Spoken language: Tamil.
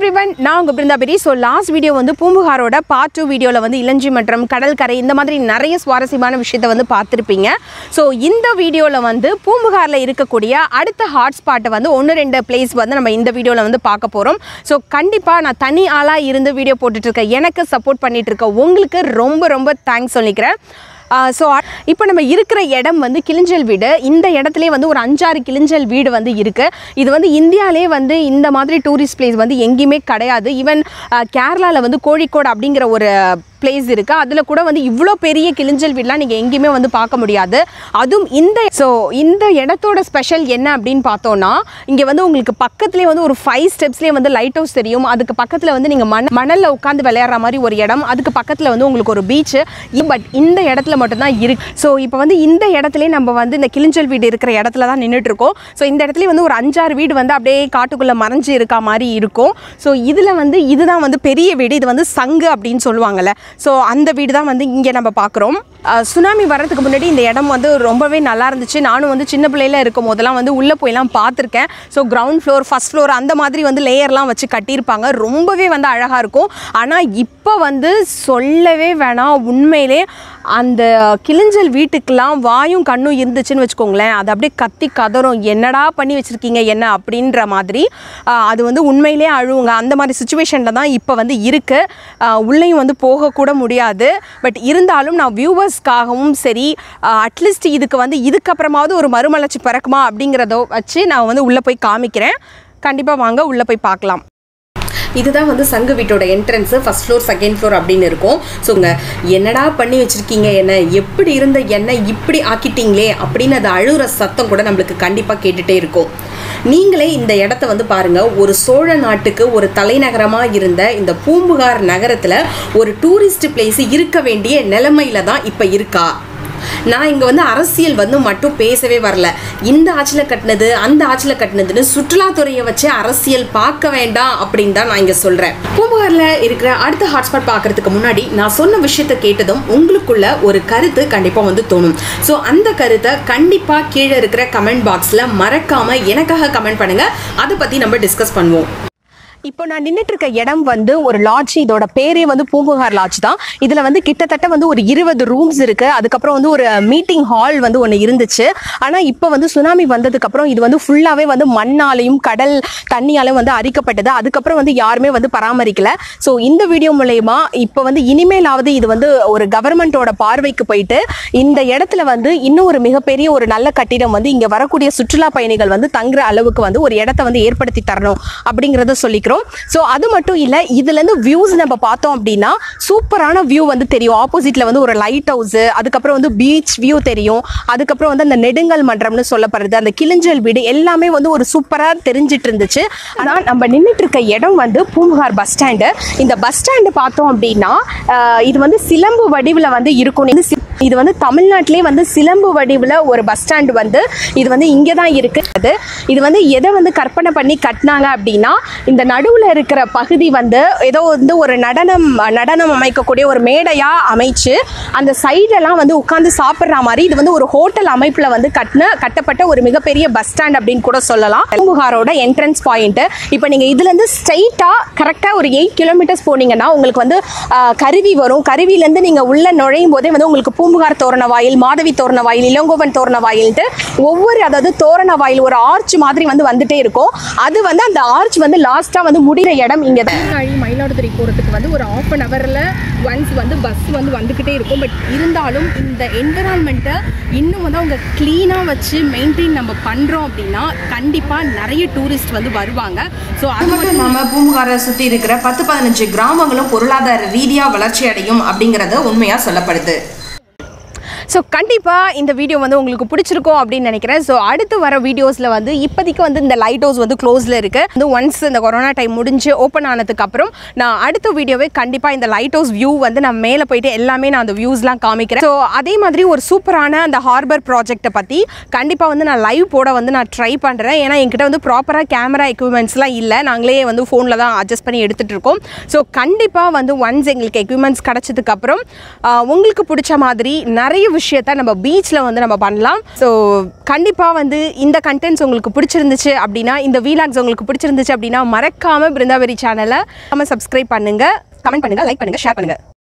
எவ்ரிவன் நான் உங்கள் பிருந்தாபெரி ஸோ லாஸ்ட் வீடியோ வந்து பூம்புகாரோட பார்ட் டூ வீடியோவில் வந்து இளஞ்சி மற்றும் கடற்கரை இந்த மாதிரி நிறைய சுவாரஸ்யமான விஷயத்தை வந்து பார்த்துருப்பீங்க ஸோ இந்த வீடியோவில் வந்து பூம்புகாரில் இருக்கக்கூடிய அடுத்த ஹாட்ஸ்பாட்டை வந்து ஒன்று ரெண்டு பிளேஸ் வந்து நம்ம இந்த வீடியோவில் வந்து பார்க்க போகிறோம் ஸோ கண்டிப்பாக நான் தனி ஆளாக இருந்து வீடியோ போட்டுட்ருக்கேன் எனக்கு சப்போர்ட் பண்ணிட்டு இருக்க உங்களுக்கு ரொம்ப ரொம்ப தேங்க்ஸ் சொல்லிக்கிறேன் ஸோ இப்போ நம்ம இருக்கிற இடம் வந்து கிளிஞ்சல் வீடு இந்த இடத்துலயே வந்து ஒரு அஞ்சாறு கிளிஞ்சல் வீடு வந்து இருக்குது இது வந்து இந்தியாவிலே வந்து இந்த மாதிரி டூரிஸ்ட் பிளேஸ் வந்து எங்கேயுமே கிடையாது ஈவன் கேரளாவில் வந்து கோழிக்கோடு அப்படிங்கிற ஒரு பிளேஸ் இருக்குது அதில் கூட வந்து இவ்வளோ பெரிய கிளிஞ்சல் வீடுலாம் நீங்கள் எங்கேயுமே வந்து பார்க்க முடியாது அதுவும் இந்த ஸோ இந்த இடத்தோட ஸ்பெஷல் என்ன அப்படின்னு பார்த்தோன்னா இங்கே வந்து உங்களுக்கு பக்கத்துலேயே வந்து ஒரு ஃபைவ் ஸ்டெப்ஸ்லேயே வந்து லைட் ஹவுஸ் தெரியும் அதுக்கு பக்கத்தில் வந்து நீங்கள் மண் மணலில் உட்காந்து விளையாடுற மாதிரி ஒரு இடம் அதுக்கு பக்கத்தில் வந்து உங்களுக்கு ஒரு பீச்சு பட் இந்த இடத்துல மட்டும்தான் இருக்கு ஸோ இப்போ வந்து இந்த இடத்துலயே நம்ம வந்து இந்த கிளிஞ்சல் வீடு இருக்கிற இடத்துல தான் நின்றுட்டு இருக்கோம் ஸோ இந்த இடத்துல வந்து ஒரு அஞ்சாறு வீடு வந்து அப்படியே காட்டுக்குள்ளே மறைஞ்சு இருக்க மாதிரி இருக்கும் ஸோ இதில் வந்து இதுதான் வந்து பெரிய வீடு இது வந்து சங்கு அப்படின்னு சொல்லுவாங்கல்ல ஸோ அந்த வீடு தான் வந்து இங்கே நம்ம பார்க்குறோம் சுனாமி வர்றதுக்கு முன்னாடி இந்த இடம் வந்து ரொம்பவே நல்லா இருந்துச்சு நானும் வந்து சின்ன பிள்ளையில இருக்கும் போதெல்லாம் வந்து உள்ளே போயெல்லாம் பார்த்துருக்கேன் so ground floor first floor அந்த மாதிரி வந்து லேயர்லாம் வச்சு கட்டியிருப்பாங்க ரொம்பவே வந்து அழகாக இருக்கும் ஆனால் இப்போ வந்து சொல்லவே வேணாம் உண்மையிலே அந்த கிளிஞ்சல் வீட்டுக்கெல்லாம் வாயும் கண்ணும் இருந்துச்சுன்னு வச்சுக்கோங்களேன் அது அப்படியே கத்தி கதறும் என்னடா பண்ணி வச்சுருக்கீங்க என்ன அப்படின்ற மாதிரி ஆஹ் அது வந்து உண்மையிலே அழுவுங்க அந்த மாதிரி சுச்சுவேஷனில் தான் இப்போ வந்து இருக்குது உள்ளேயும் வந்து போகக்கூட முடியாது பட் இருந்தாலும் நான் வியூவர்ஸ்க்காகவும் சரி அட்லீஸ்ட் இதுக்கு வந்து இதுக்கப்புறமாவது ஒரு மறுமலர்ச்சி பிறக்குமா அப்படிங்கிறத வச்சு நான் வந்து உள்ளே போய் காமிக்கிறேன் கண்டிப்பாக வாங்க உள்ளே போய் பார்க்கலாம் இதுதான் வந்து சங்கு வீட்டோட entrance first floor second floor அப்படின்னு இருக்கும் ஸோ இங்க என்னடா பண்ணி வச்சிருக்கீங்க என்ன எப்படி இருந்த என்ன இப்படி ஆக்கிட்டீங்களே அப்படின்னு அது அழுகிற சத்தம் கூட நம்மளுக்கு கண்டிப்பாக கேட்டுட்டே இருக்கும் நீங்களே இந்த இடத்த வந்து பாருங்க ஒரு சோழ நாட்டுக்கு ஒரு தலைநகரமாக இருந்த இந்த பூம்புகார் நகரத்தில் ஒரு டூரிஸ்ட் பிளேஸ் இருக்க வேண்டிய நிலைமையில தான் இப்போ இருக்கா நான் இங்கே வந்து அரசியல் வந்து மட்டும் பேசவே வரல இந்த ஆட்சியில் கட்டினது அந்த ஆட்சியில் கட்டினதுன்னு சுற்றுலாத்துறையை வச்சு அரசியல் பார்க்க வேண்டாம் அப்படின்னு தான் நான் இங்கே சொல்கிறேன் பூம்புகாரில் இருக்கிற அடுத்த ஹாட்ஸ்பாட் பார்க்கறதுக்கு முன்னாடி நான் சொன்ன விஷயத்தை கேட்டதும் உங்களுக்குள்ள ஒரு கருத்து கண்டிப்பாக வந்து தோணும் ஸோ அந்த கருத்தை கண்டிப்பாக கீழே இருக்கிற கமெண்ட் பாக்ஸில் மறக்காமல் எனக்காக கமெண்ட் பண்ணுங்கள் அதை பற்றி நம்ம டிஸ்கஸ் பண்ணுவோம் இப்போ நான் நின்றுட்டு இருக்க இடம் வந்து ஒரு லாட்ஜ் இதோட பேரே வந்து பூம்புகார் லாட்ஜ் தான் இதில் வந்து கிட்டத்தட்ட வந்து ஒரு இருபது ரூம்ஸ் இருக்கு அதுக்கப்புறம் வந்து ஒரு மீட்டிங் ஹால் வந்து ஒன்று இருந்துச்சு ஆனால் இப்போ வந்து சுனாமி வந்ததுக்கப்புறம் இது வந்து ஃபுல்லாகவே வந்து மண்ணாலையும் கடல் தண்ணியாலையும் வந்து அரிக்கப்பட்டது அதுக்கப்புறம் வந்து யாருமே வந்து பராமரிக்கல ஸோ இந்த வீடியோ மூலயமா இப்போ வந்து இனிமேலாவது இது வந்து ஒரு கவர்மெண்ட்டோட பார்வைக்கு போயிட்டு இந்த இடத்துல வந்து இன்னும் ஒரு மிகப்பெரிய ஒரு நல்ல கட்டிடம் வந்து இங்கே வரக்கூடிய சுற்றுலா பயணிகள் வந்து தங்குற அளவுக்கு வந்து ஒரு இடத்த வந்து ஏற்படுத்தி தரணும் அப்படிங்கிறத சொல்லிக்கிறோம் ஸோ அது மட்டும் இல்லை இதுலேருந்து வியூஸ் நம்ம பார்த்தோம் அப்படின்னா சூப்பரான வியூ வந்து தெரியும் ஆப்போசிட்ல வந்து ஒரு லைட் ஹவுஸ் அதுக்கப்புறம் வந்து பீச் வியூ தெரியும் அதுக்கப்புறம் வந்து அந்த நெடுங்கல் மன்றம்னு சொல்லப்படுறது அந்த கிளிஞ்சல் வீடு எல்லாமே வந்து ஒரு சூப்பராக தெரிஞ்சிட்டு இருந்துச்சு ஆனால் நம்ம நின்றுட்டு இருக்க இடம் வந்து பூம்புகார் பஸ் ஸ்டாண்டு இந்த பஸ் ஸ்டாண்டு பார்த்தோம் அப்படின்னா ஆஹ், இது வந்து சிலம்பு வடிவில் வந்து இருக்கும் இது சி- இது வந்து தமிழ்நாட்டிலே வந்து சிலம்பு வடிவில் ஒரு பஸ் ஸ்டாண்டு வந்து இது வந்து இங்கே தான் இருக்குது இது வந்து எதை வந்து கற்பனை பண்ணி கட்டினாங்க அப்படின்னா இந்த நடுவில் இருக்கிற பகுதி வந்து ஏதோ வந்து ஒரு நடனம் நடனம் அமைக்கக்கூடிய ஒரு மேடையாக அமைச்சு அந்த சைடெல்லாம் வந்து உட்காந்து சாப்பிட்ற மாதிரி இது வந்து ஒரு ஹோட்டல் அமைப்பில் வந்து கட்டின கட்டப்பட்ட ஒரு மிகப்பெரிய பஸ் ஸ்டாண்ட் அப்படின்னு கூட சொல்லலாம் பூம்புகாரோட என்ட்ரன்ஸ் பாயிண்ட் இப்போ நீங்கள் இதுலேருந்து ஸ்ட்ரைட்டாக கரெக்டாக ஒரு எயிட் கிலோமீட்டர்ஸ் போனீங்கன்னா உங்களுக்கு வந்து ஆஹ், கருவி வரும் கருவிலேருந்து நீங்கள் உள்ள நுழையும் போதே வந்து உங்களுக்கு பூம்புகார் தோரண வாயில் மாதவி தோரண வாயில் இளங்கோவன் தோரண வாயில்ட்டு ஒவ்வொரு அதாவது தோரண வாயில் ஒரு ஆர்ச் மாதிரி வந்து வந்துட்டே இருக்கும் அது வந்து அந்த ஆர்ச் வந்து லாஸ்ட்டாக வந்து முடிகிற இடம் இங்கே தான் சீர்காழி மயிலாடுதுறை போகிறதுக்கு வந்து ஒரு ஆஃப் அன் ஹவரில் ஒன்ஸ் வந்து பஸ் வந்து வந்துக்கிட்டே இருக்கும் பட் இருந்தாலும் இந்த என்விரான்மெண்ட்டை இன்னும் வந்து அவங்க க்ளீனாக வச்சு மெயின்டைன் நம்ம பண்ணுறோம் அப்படின்னா கண்டிப்பாக நிறைய டூரிஸ்ட் வந்து வருவாங்க ஸோ அது அது மட்டும் இல்லாமல் பூம்புகாரை சுற்றி இருக்கிற பத்து பதினஞ்சு கிராமங்களும் பொருளாதார ரீதியாக வளர்ச்சி அடையும் அப்படிங்கிறது உண்மையாக சொல்லப்படுது ஸோ கண்டிப்பாக இந்த வீடியோ வந்து உங்களுக்கு பிடிச்சிருக்கும் அப்படின்னு நினைக்கிறேன் ஸோ அடுத்து வர வீடியோஸில் வந்து இப்போதைக்கு வந்து இந்த லைட் ஹவுஸ் வந்து க்ளோஸில் இருக்குது வந்து ஒன்ஸ் இந்த கொரோனா டைம் முடிஞ்சு ஓப்பன் ஆனதுக்கப்புறம் நான் அடுத்த வீடியோவே கண்டிப்பாக இந்த லைட் ஹவுஸ் வியூ வந்து நான் மேலே போயிட்டு எல்லாமே நான் அந்த வியூஸ்லாம் காமிக்கிறேன் ஸோ அதே மாதிரி ஒரு சூப்பரான அந்த ஹார்பர் ப்ராஜெக்ட்டை பற்றி கண்டிப்பாக வந்து நான் லைவ் போட வந்து நான் ட்ரை பண்ணுறேன் ஏன்னா என்கிட்ட வந்து ப்ராப்பராக கேமரா எக்யூப்மெண்ட்ஸ்லாம் இல்லை நாங்களே வந்து ஃபோனில் தான் அட்ஜஸ்ட் பண்ணி எடுத்துகிட்டு இருக்கோம் ஸோ கண்டிப்பாக வந்து ஒன்ஸ் எங்களுக்கு எக்யூப்மெண்ட்ஸ் கிடச்சதுக்கப்புறம் உங்களுக்கு பிடிச்ச மாதிரி நிறைய விஷயத்த நம்ம பீச்சில் வந்து நம்ம பண்ணலாம் ஸோ கண்டிப்பாக வந்து இந்த கண்டென்ட்ஸ் உங்களுக்கு பிடிச்சிருந்துச்சு அப்படின்னா இந்த வீலாக்ஸ் உங்களுக்கு பிடிச்சிருந்துச்சு அப்படின்னா மறக்காமல் பிருந்தாவரி சேனலை நம்ம சப்ஸ்கிரைப் பண்ணுங்கள் கமெண்ட் பண்ணுங்கள் லைக் பண்ணுங்கள் ஷேர் பண்ணுங்கள்